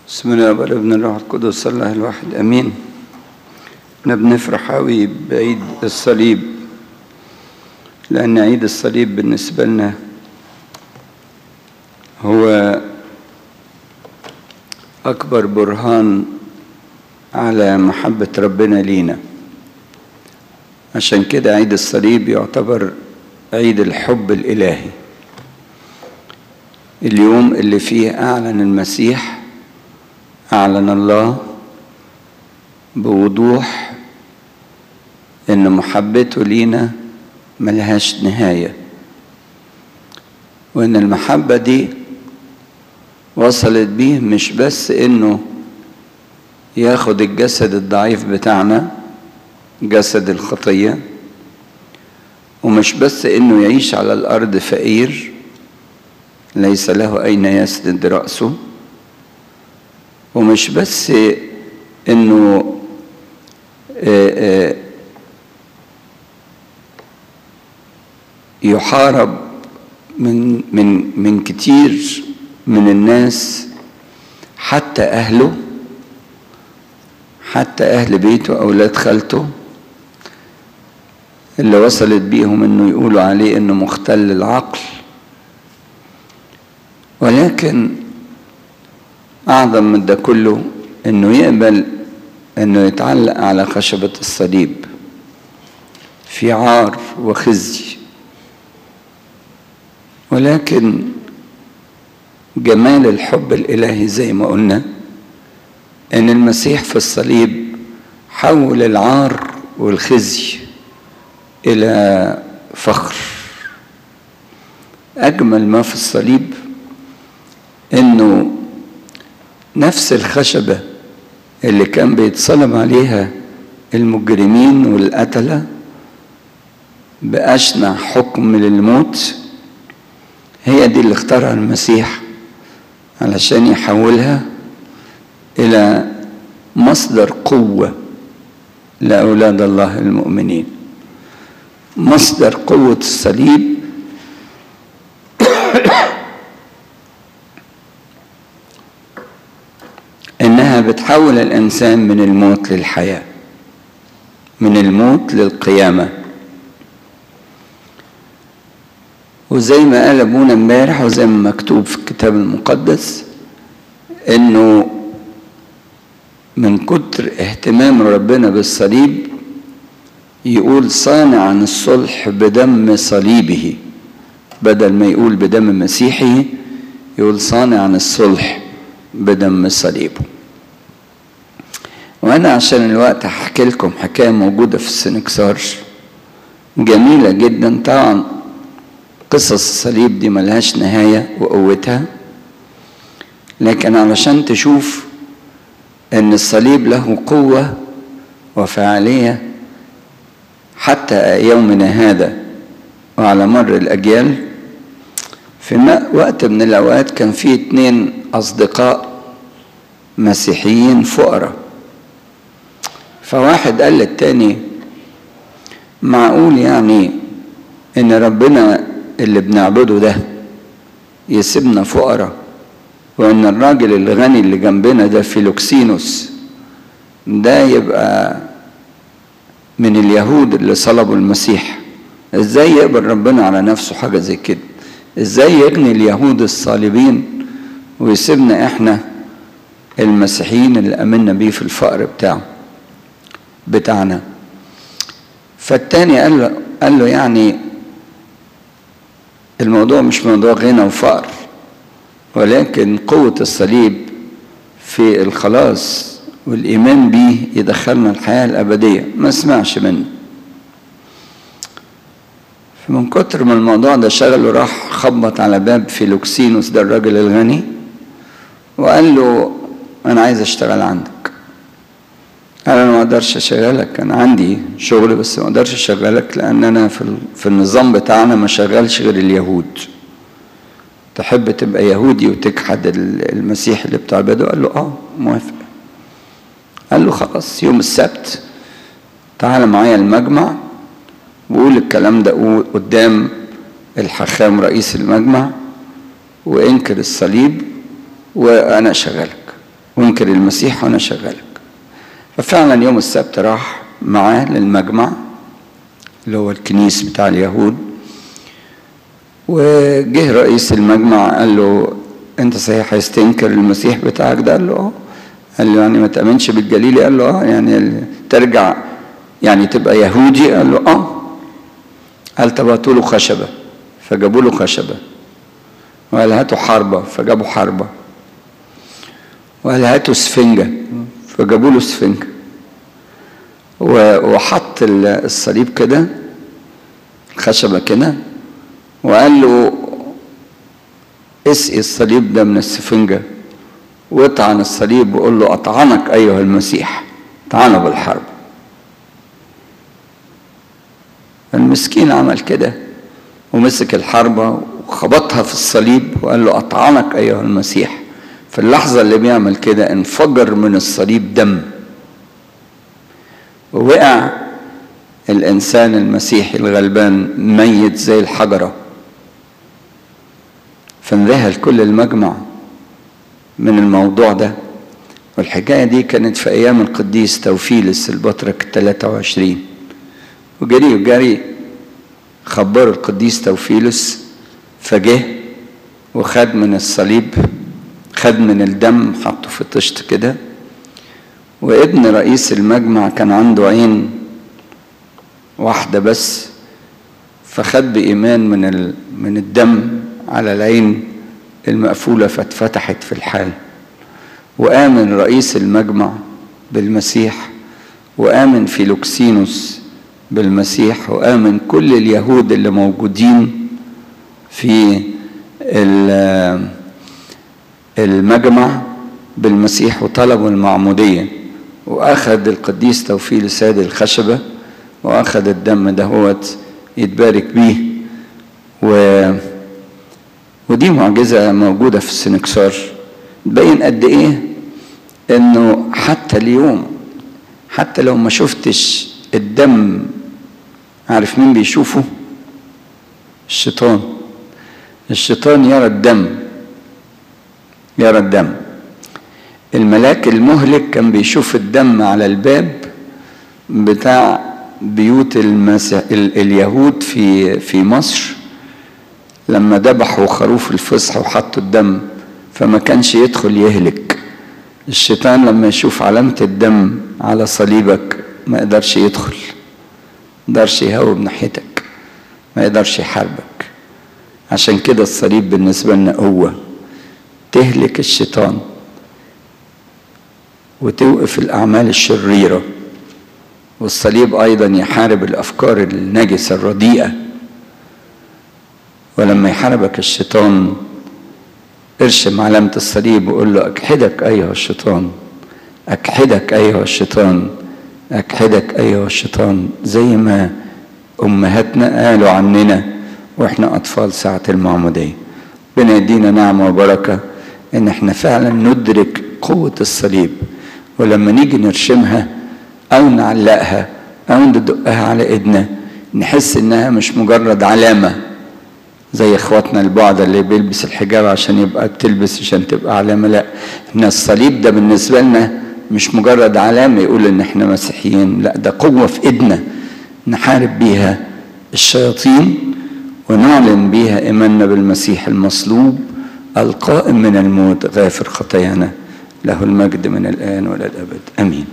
بسم الله والابن الروح القدس الله الواحد امين احنا بنفرح قوي بعيد الصليب لان عيد الصليب بالنسبه لنا هو اكبر برهان على محبه ربنا لينا عشان كده عيد الصليب يعتبر عيد الحب الالهي اليوم اللي فيه اعلن المسيح اعلن الله بوضوح ان محبته لينا ملهاش نهايه وان المحبه دي وصلت بيه مش بس انه ياخد الجسد الضعيف بتاعنا جسد الخطيه ومش بس انه يعيش على الارض فقير ليس له اين يسند راسه ومش بس انه يحارب من من من كتير من الناس حتى اهله حتى اهل بيته اولاد خالته اللي وصلت بيهم انه يقولوا عليه انه مختل العقل ولكن أعظم من ده كله إنه يقبل إنه يتعلق على خشبة الصليب في عار وخزي ولكن جمال الحب الإلهي زي ما قلنا إن المسيح في الصليب حول العار والخزي إلى فخر أجمل ما في الصليب إنه نفس الخشبة اللي كان بيتصلب عليها المجرمين والقتلة بأشنع حكم للموت هي دي اللي اختارها المسيح علشان يحولها إلى مصدر قوة لأولاد الله المؤمنين مصدر قوة الصليب انها بتحول الانسان من الموت للحياه من الموت للقيامه وزي ما قال ابونا امبارح وزي ما مكتوب في الكتاب المقدس انه من كتر اهتمام ربنا بالصليب يقول صانعا الصلح بدم صليبه بدل ما يقول بدم مسيحه يقول صانعا الصلح بدم صليبه وانا عشان الوقت هحكي لكم حكايه موجوده في السنكسار جميله جدا طبعا قصص الصليب دي ملهاش نهايه وقوتها لكن علشان تشوف ان الصليب له قوه وفعاليه حتى يومنا هذا وعلى مر الاجيال في وقت من الاوقات كان في اتنين اصدقاء مسيحيين فقراء فواحد قال للتاني معقول يعني ان ربنا اللي بنعبده ده يسيبنا فقراء وان الراجل الغني اللي جنبنا ده فيلوكسينوس ده يبقى من اليهود اللي صلبوا المسيح ازاي يقبل ربنا على نفسه حاجه زي كده ازاي يغني اليهود الصالبين ويسيبنا احنا المسيحيين اللي امنا بيه في الفقر بتاعه بتاعنا فالتاني قال له قال له يعني الموضوع مش موضوع غنى وفقر ولكن قوة الصليب في الخلاص والإيمان بيه يدخلنا الحياة الأبدية ما سمعش منه فمن كتر ما الموضوع ده شغله راح خبط على باب فيلوكسينوس ده الراجل الغني وقال له انا عايز اشتغل عندك قال انا ما اقدرش اشغلك انا عندي شغل بس ما اقدرش اشغلك لان انا في, في النظام بتاعنا ما شغلش غير اليهود تحب تبقى يهودي وتجحد المسيح اللي بتعبده قال له اه موافق قال له خلاص يوم السبت تعال معايا المجمع وقول الكلام ده قدام الحخام رئيس المجمع وانكر الصليب وانا اشغلك وانكر المسيح وانا شغلك ففعلا يوم السبت راح معاه للمجمع اللي هو الكنيس بتاع اليهود وجه رئيس المجمع قال له انت صحيح عايز تنكر المسيح بتاعك ده قال له اه قال له يعني ما تامنش بالجليلي قال له اه يعني ترجع يعني تبقى يهودي قال له اه قال طب هاتوا له خشبه فجابوا له خشبه وقال هاتوا حربه فجابوا حربه وقال هاتوا سفنجه فجابوا له سفنجه وحط الصليب كده خشبه كده وقال له اسقي الصليب ده من السفنجة واطعن الصليب وقول له أطعنك أيها المسيح طعنه بالحرب المسكين عمل كده ومسك الحربة وخبطها في الصليب وقال له أطعنك أيها المسيح في اللحظة اللي بيعمل كده انفجر من الصليب دم ووقع الإنسان المسيحي الغلبان ميت زي الحجرة فانذهل كل المجمع من الموضوع ده والحكاية دي كانت في أيام القديس توفيلس البطرك 23 وجري وجري خبروا القديس توفيلس فجه وخد من الصليب خد من الدم حطه في طشت كده وابن رئيس المجمع كان عنده عين واحدة بس فخد بإيمان من من الدم على العين المقفولة فاتفتحت في الحال وآمن رئيس المجمع بالمسيح وآمن فيلوكسينوس بالمسيح وآمن كل اليهود اللي موجودين في المجمع بالمسيح وطلبوا المعمودية وأخذ القديس توفيل ساد الخشبة وأخذ الدم دهوت يتبارك بيه و ودي معجزة موجودة في السنكسار تبين قد إيه إنه حتى اليوم حتى لو ما شفتش الدم عارف مين بيشوفه؟ الشيطان الشيطان يرى الدم يرى الدم الملاك المهلك كان بيشوف الدم على الباب بتاع بيوت المسيح اليهود في في مصر لما ذبحوا خروف الفصح وحطوا الدم فما كانش يدخل يهلك الشيطان لما يشوف علامة الدم على صليبك ما يقدرش يدخل ما يقدرش يهوب ناحيتك ما يقدرش يحاربك عشان كده الصليب بالنسبة لنا قوة تهلك الشيطان وتوقف الأعمال الشريرة والصليب أيضا يحارب الأفكار النجسة الرديئة ولما يحاربك الشيطان ارشم علامة الصليب وقول له أكحدك أيها الشيطان أكحدك أيها الشيطان أكحدك أيها الشيطان زي ما أمهاتنا قالوا عننا وإحنا أطفال ساعة المعمودية ربنا يدينا نعمة وبركة إن إحنا فعلا ندرك قوة الصليب ولما نيجي نرشمها أو نعلقها أو ندقها على إيدنا نحس إنها مش مجرد علامة زي اخواتنا البعض اللي بيلبس الحجاب عشان يبقى بتلبس عشان تبقى علامة لا ان الصليب ده بالنسبة لنا مش مجرد علامة يقول ان احنا مسيحيين لا ده قوة في ايدنا نحارب بيها الشياطين ونعلن بيها ايماننا بالمسيح المصلوب القائم من الموت غافر خطايانا له المجد من الان والى الابد امين